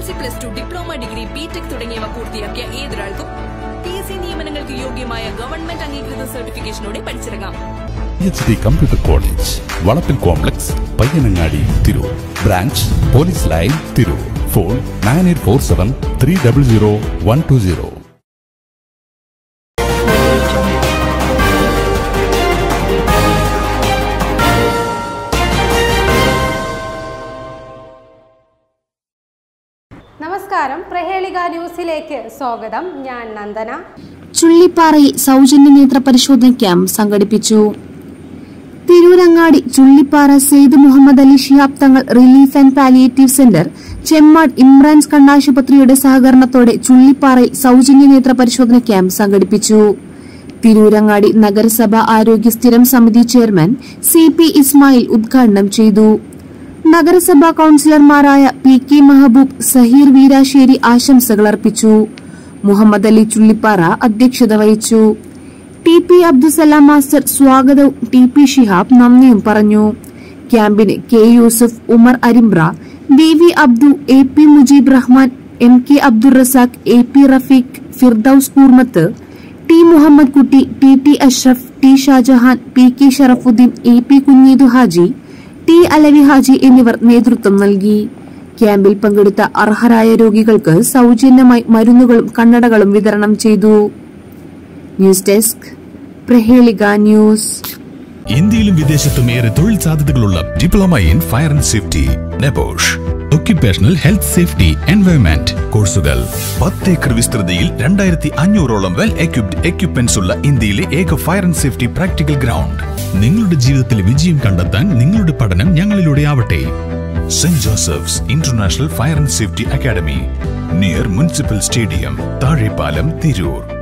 C plus two diploma degree BTech തുടങ്ങിയവ പൂർത്തിയാക്കിയ ഏതൊരാൾക്കും പി എസ് സി നിയമനങ്ങൾക്ക് യോഗ്യമായ ഗവൺമെന്റ് അംഗീകൃത സർട്ടിഫിക്കേഷനോടെ പഠിച്ചിറങ്ങാം എച്ച് ഡി കമ്പ്യൂട്ടർ കോളേജ് വളപ്പിൽ complex Payyanangadi Tirur branch police line Tirur phone nine eight four seven three double zero one two zero നമസ്കാരം പ്രഹേളിക ന്യൂസിലേക്ക് സ്വാഗതം ഞാൻ നന്ദന ചുള്ളിപ്പാറയിൽ സൗജന്യ നേത്ര പരിശോധന ക്യാമ്പ് സംഘടിപ്പിച്ചു Tirurangadi Chullippara Syed Muhammad Ali Shihab Thangal relief and palliative centre Chemmad Imran's കണ്ണാശുപത്രിയുടെ സഹകരണത്തോടെ ചുള്ളിപ്പാറയിൽ സൗജന്യ നേത്ര പരിശോധന ക്യാമ്പ് സംഘടിപ്പിച്ചു തിരൂരങ്ങാടി നഗരസഭ ആരോഗ്യ സ്ഥിരം സമിതി ചെയർമാൻ സി പി ഇസ്മായിൽ ഉദ്ഘാടനം ചെയ്തു നഗരസഭാ കൌൺസിലർമാരായ പി കെ മെഹബൂബ് സഹീർ വീരാശ്ശേരി ആശംസകൾ അർപ്പിച്ചു മുഹമ്മദ് അലി ചുള്ളിപ്പാറ അധ്യക്ഷത വഹിച്ചു ടി പി അബ്ദുസലാം മാസ്റ്റർ സ്വാഗതവും ടി പി ഷിഹാബ് നന്ദിയും പറഞ്ഞു ക്യാമ്പിന് K Yusuf Umar Arimra B V Abdu A P Mujeeb Rahman M K Abdul Razak A P Rafeeq Firdaus Koormath T Muhammad Kutty T T Ashraf T Shajahan P K Sharafuddeen A P Kunheedu Haji T Alavi Haji എന്നിവർ നേതൃത്വം നൽകി ക്യാമ്പിൽ പങ്കെടുത്ത അർഹരായ രോഗികൾക്ക് സൗജന്യമായി മരുന്നുകളും കണ്ണടകളും വിതരണം ചെയ്തു ന്യൂസ് ഡെസ്ക് പ്രഹേളിക ന്യൂസ് ഇന്ത്യയിലും വിദേശത്തും ഏറെ തൊഴിൽ സാധ്യതകളുള്ള diploma in fire and safety NEBOSH occupational health safety environment കോഴ്സുകൾ പത്ത് ഏക്കർ വിസ്തൃതിയിൽ രണ്ടായിരത്തി അഞ്ഞൂറോളം വെൽ എക്യുപ്ഡ് എക്യുപ്മെന്റ്സ് ഉള്ള ഇന്ത്യയിലെ ഏക fire and safety practical ground നിങ്ങളുടെ ജീവിതത്തിൽ വിജയം കണ്ടെത്താൻ നിങ്ങളുടെ പഠനം ഞങ്ങളിലൂടെ ആവട്ടെ Saint Joseph's international fire and safety academy near municipal stadium Thazhepalam Tirur